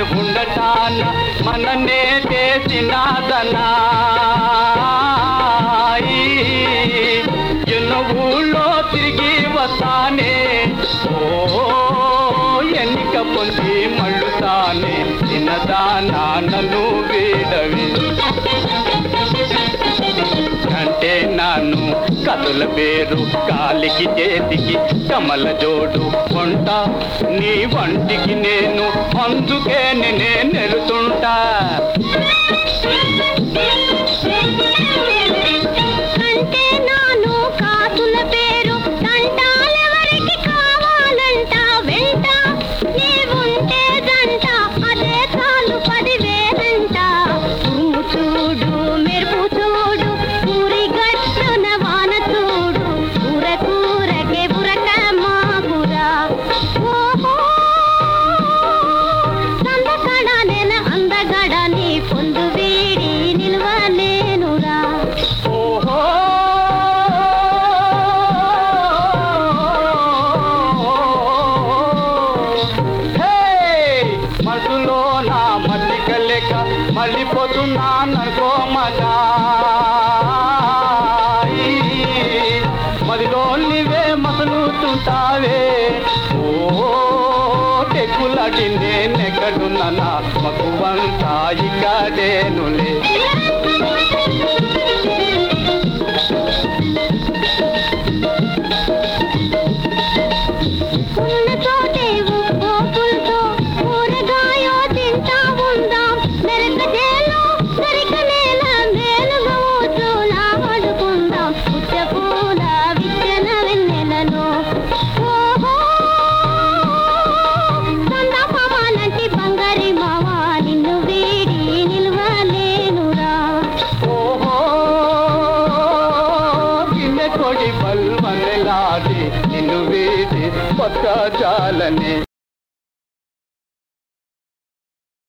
ఉండటాన మననే చేసినాదనా ఎన్నో ఊళ్ళో తిరిగి వస్తానే ఓ ఎన్నిక పొంది మళ్ళుతానే చిన్నదానా నన్ను వీడవి అంటే నాను కథల పేరు కాలికి చేతికి కమల జోడు వంట నీ వంటికి నేను అందుకే నేనే నెరుతుంటా అంటే నాను కాసుల పేరు తంటాలెవరికి కావాలంట వెంట నీవుంటే జంట అదే చాలు పదివేలంట ఉరుము చూడు మెరుపు చూడు ఊరి గట్టున వాన చూడు ఊర కూరకే బురక మాగురా ఓహో సందకడ నేను అందగడ నీ పొందు వీడి నిల్వలేనురా ఓహో హే! మనసులో నా మల్లిక లెక్క మళ్ళీపోతున్నాననుకో మగా మదిలో నీవే మసలుతుంటావే ఓ టెక్కులాడి నేనెక్కడున్నా నా మగువంతా ఇక్కడేనులే ఉన్న చోటే ఉప్పోపులతో ఊరగాయో తింటా ఉందాం మెరక చేలో మెరక నేల మేలుగా ఊచులా ఆడుకుందాం పుచ్చ పూల విచ్చన వెన్నెలలో ఓహో సందా మామాలంటి బంగారి మావా నిన్ను వీడి నిల్వలేనురా ఓహో గిన్నె కొడి బల్వనలాడి నిన్ను వీడి పక్క చాలని